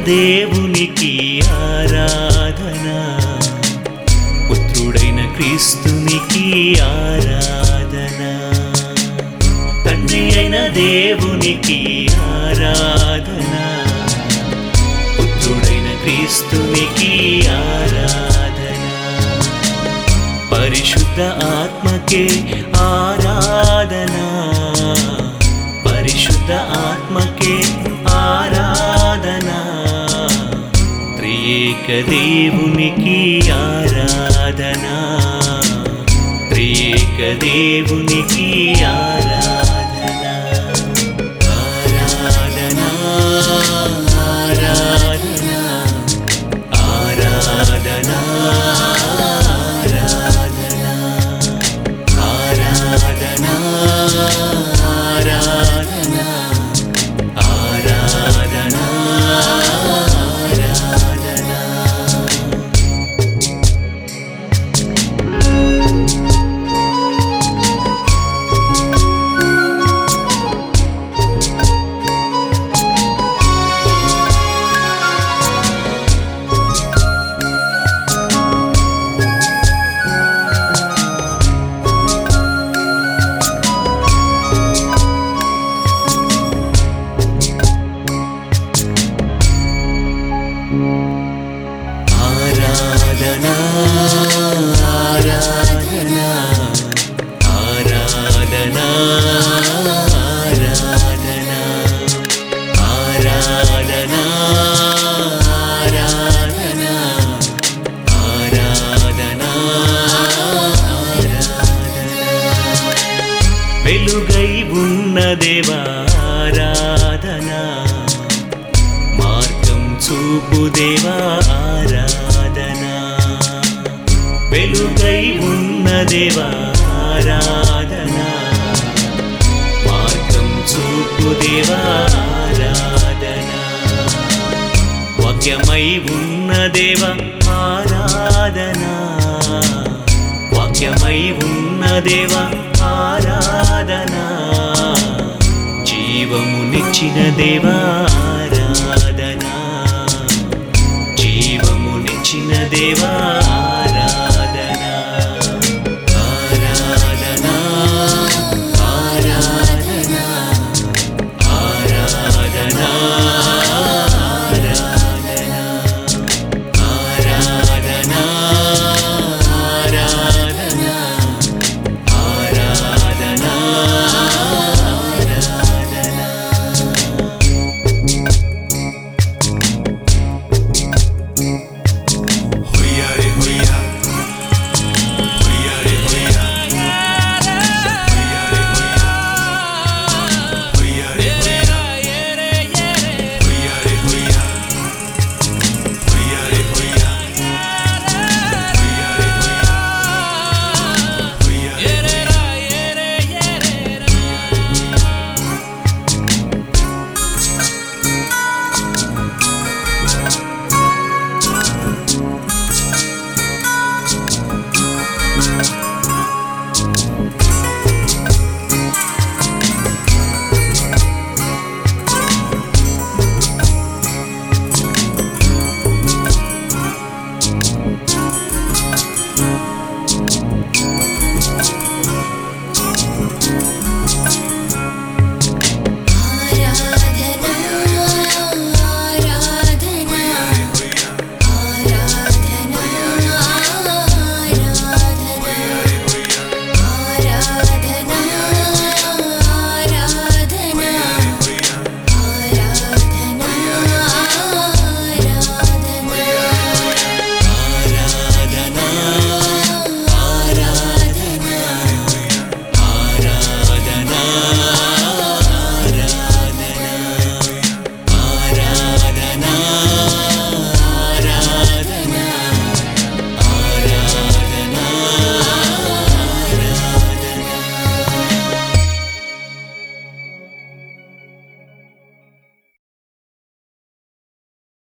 దేవునికి ఆరాధన పుత్రుడైన క్రీస్తునికి ఆరాధన తండ్రి అయిన దేవునికి ఆరాధన పుత్రుడైన క్రీస్తునికి ఆరాధన పరిశుద్ధ ఆత్మకే ఆరాధన పరిశుద్ధ ఆత్మకే ఆరాధన త్రియేక దేవునికి ఆరాధన త్రియేక దేవునికి ఆరాధన ఆరాధన ఆరాధన ఆరాధన ఆరాధన ఆరాధన ఆరాధన ఆరాధన ఆరాధన ఆరాధన ఆరాధన ఆరాధన ఆరాధన ఆరాధన ఆరాధన ఆరాధన వెలుగై ఉన్న దేవారాధన మార్గం చూపు దేవా ఆరాధన వెలుగై ఉన్న దేవా ఆరాధన మార్గం చూపు దేవా ఆరాధన వాక్యమై ఉన్న దేవ ఆరాధన వాక్యమై ఉన్న దేవ ఆరాధన జీవమునిచ్చిన దేవా ఆరాధన జీవమునిచ్చిన దేవా